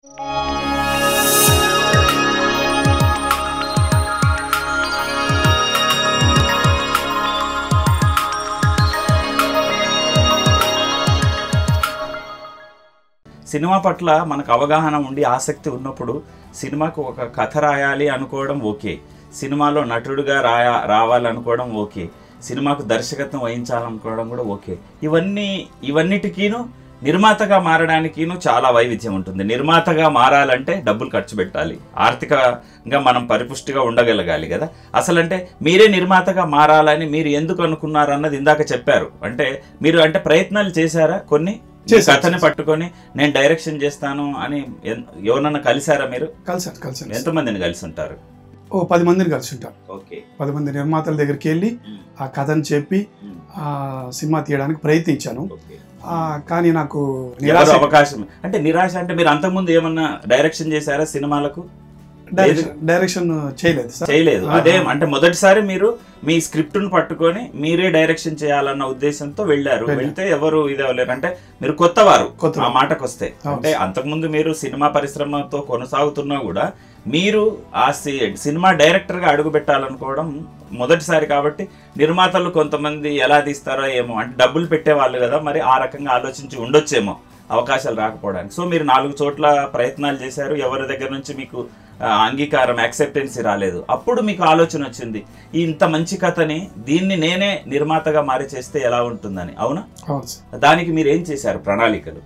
Cinema పట్ల మనకు అవగాహన ఉండి ఆసక్తి ఉన్నప్పుడు సినిమాకు ఒక కథ రాయాలి అనుకోవడం ఓకే సినిమాలో నటుడుగా రాయా రావాలనుకోవడం ఓకే సినిమాకు దర్శకత్వం వహించాలనుకోవడం కూడా ఓకే ఇవన్నీ ఇవన్నిటికీను నిర్మాతగా మారడానికిను చాలా వైవిధ్యం ఉంటుంది నిర్మాతగా మారాలంటే డబ్బులు ఖర్చు పెట్టాలి ఆర్థికంగా మనం పరిపుష్టిగా ఉండగలగాలి కదా అసలంటే మీరే నిర్మాతగా మారాలని మీరు ఎందుకు అనుకున్నారు అన్నది ఇందాక చెప్పారు అంటే మీరు అంటే ప్రయత్నాలు చేశారా కొన్ని మీ చేశాను, కథని పట్టుకొని నేను డైరెక్షన్ చేస్తాను అని ఎన్- ఎవరన్నా కలిసారా మీరు కలిసాను కలిసాను ఎంతమందిని కలిసి ఉంటారు ఓ పది మందిని కలిసి ఉంటాను ఓకే పది మంది నిర్మాతల దగ్గరికి వెళ్ళి ఆ కథను చెప్పి ఆ సినిమా తీయడానికి ప్రయత్నించాను ఆ, కానీ నాకు నిరాశ ఎవరు అవకాశం అంటే నిరాశ అంటే మీరు అంతకుముందు ఏమన్నా డైరెక్షన్ చేశారా సినిమాలకు డైరెక్షన్ డైరెక్షన్ చేయలేదు సార్ చేయలేదు ఆ, అదే ఆ. అంటే మొదటిసారి మీరు మీ స్క్రిప్ట్ ను పట్టుకొని మీరే డైరెక్షన్ చేయాలన్న ఉద్దేశంతో వెళ్ళారు వెళ్ళాను. వెళ్తే ఎవరు ఇది అవ్వలేరు అంటే మీరు కొత్తవారు కొత్తవారు. ఆ మాటకు వస్తే అవును. అంటే అంతకుముందు మీరు సినిమా పరిశ్రమతో కొనసాగుతున్నా కూడా మీరు ఆ సి- సినిమా డైరెక్టర్ గా అడుగు పెట్టాలనుకోవడం మొదటిసారి కాబట్టి నిర్మాతలు కొంతమంది ఎలా తీస్తారో ఏమో అంటే డబ్బులు పెట్టేవాళ్ళు కదా మరి ఆ రకంగా ఆలోచించి ఉండొచ్చేమో అవకాశాలు రాకపోవడానికి సో మీరు నాలుగు చోట్ల ప్రయత్నాలు చేశారు ఎవరి దగ్గర నుంచి మీకు ఆ, అంగీకారం యాక్సెప్టెన్సీ రాలేదు అప్పుడు మీకు ఆలోచన వచ్చింది ఈ ఇంత మంచి కథని దీన్ని నేనే నిర్మాతగా మారి చేస్తే ఎలా ఉంటుందని అవునా అవును సార్ దానికి మీరు ఏం చేశారు ప్రణాళికలు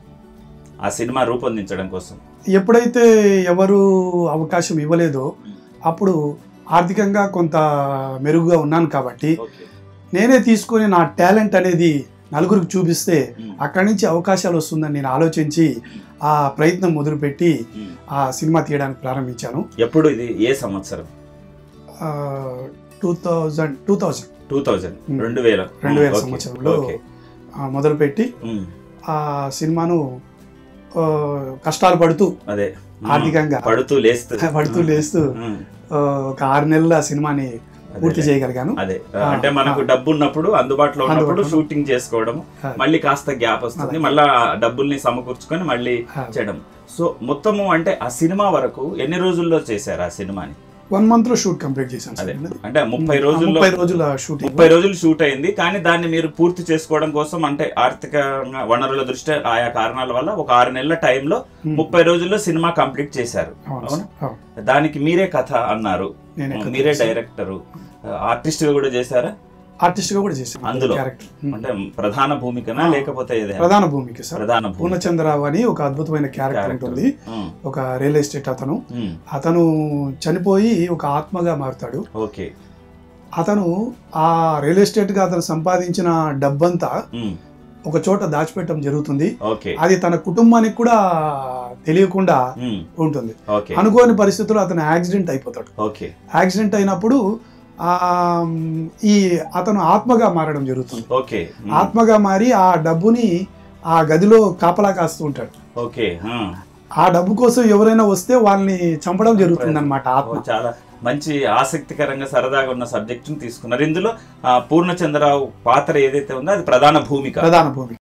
ఆ సినిమా రూపొందించడం కోసం ఎప్పుడైతే ఎవరు అవకాశం ఇవ్వలేదో అప్పుడు ఆర్థికంగా కొంత మెరుగుగా ఉన్నాను కాబట్టి నేనే తీసుకొని నా టాలెంట్ అనేది నలుగురికి చూపిస్తే అక్కడి నుంచి అవకాశాలు వస్తుందని నేను ఆలోచించి ఆ ప్రయత్నం మొదలుపెట్టి ఆ సినిమా తీయడానికి ప్రారంభించాను ఎప్పుడు ఇది ఏ సంవత్సరం two thousand two thousand two thousand Hmm. రెండు వేల రెండు వేల ఓకే. సంవత్సరంలో ఓకే. మొదలుపెట్టి ఉమ్, ఆ సినిమాను ఆ, కష్టాలు పడుతూ అదే ఉమ్, ఆర్థికంగా పడుతూ లేస్తూ పడుతూ లేస్తూ ఉమ్, ఆ, ఒక ఆరు నెలలు ఆ సినిమాని పూర్తి అదేలే. చేయగలిగాను అదే ఆ, అంటే మనకు ఆ. డబ్బు ఉన్నప్పుడు అందుబాటులో ఉన్నప్పుడు అందుబాటులో. షూటింగ్ చేసుకోవడం ఆ. మళ్ళీ కాస్త గ్యాప్ వస్తుంది అలాగే. మళ్ళా డబ్బుల్ని సమకూర్చుకొని మళ్ళీ ఆ. చేయడం సో మొత్తము అంటే ఆ సినిమా వరకు ఎన్ని రోజుల్లో చేశారు ఆ సినిమాని వన్ మంత్ లో షూట్ కంప్లీట్ చేశాను అదే సార్ అంటే ముప్పై రోజుల్లో ముప్పై రోజుల షూటింగ్ ముప్పై రోజులు షూట్ అయింది కానీ దాన్ని మీరు పూర్తి చేసుకోవడం కోసం అంటే ఆర్థిక వనరుల దృష్ట్యా ఆయా కారణాల వల్ల ఒక ఆరు నెలల టైంలో ముప్పై రోజుల్లో సినిమా కంప్లీట్ చేశారు అవును అవునా? సార్, అవును. దానికి మీరే కథ అన్నారు నేనే కథ మీరే చేశాను. డైరెక్టరు ఆర్టిస్ట్ గా కూడా చేశారా ఆర్టిస్ట్ గా కూడా చేశాను అందులో? క్యారెక్టర్ అంటే ప్రధాన భూమికనా ఆ. లేకపోతే ఏదైనా ప్రధాన భూమిక సార్ ప్రధాన భూమిక పూర్ణచంద్రరావు అని ఒక అద్భుతమైన క్యారెక్టర్ క్యారెక్టర్. ఉంటుంది ఉమ్, ఒక రియల్ ఎస్టేట్ అతను ఉమ్, అతను చనిపోయి ఒక ఆత్మగా మారుతాడు ఓకే అతను ఆ రియల్ ఎస్టేట్ గా అతను సంపాదించిన డబ్బంతా ఉమ్, ఒక చోట దాచిపెట్టడం జరుగుతుంది ఓకే అది తన కుటుంబానికి కూడా తెలియకుండా ఉమ్, ఉంటుంది ఓకే అనుకోని పరిస్థితుల్లో అతను యాక్సిడెంట్ అయిపోతాడు ఓకే యాక్సిడెంట్ అయినప్పుడు ఆ ఈ అతను ఆత్మగా మారడం జరుగుతుంది ఓకే ఉమ్, ఆత్మగా మారి ఆ డబ్బుని ఆ గదిలో కాపలా కాస్తూ ఉంటాడు ఓకే ఆ. ఆ డబ్బు కోసం ఎవరైనా వస్తే వాళ్ళని చంపడం జరుగుతుంది అనమాట ఓ, ఆత్మ చాలా మంచి ఆసక్తికరంగా సరదాగా ఉన్న సబ్జెక్ట్ ని తీసుకున్నారు ఇందులో ఆ, పూర్ణచంద్రరావు పాత్ర ఏదైతే ఉందో అది ప్రధాన భూమిక ప్రధాన భూమిక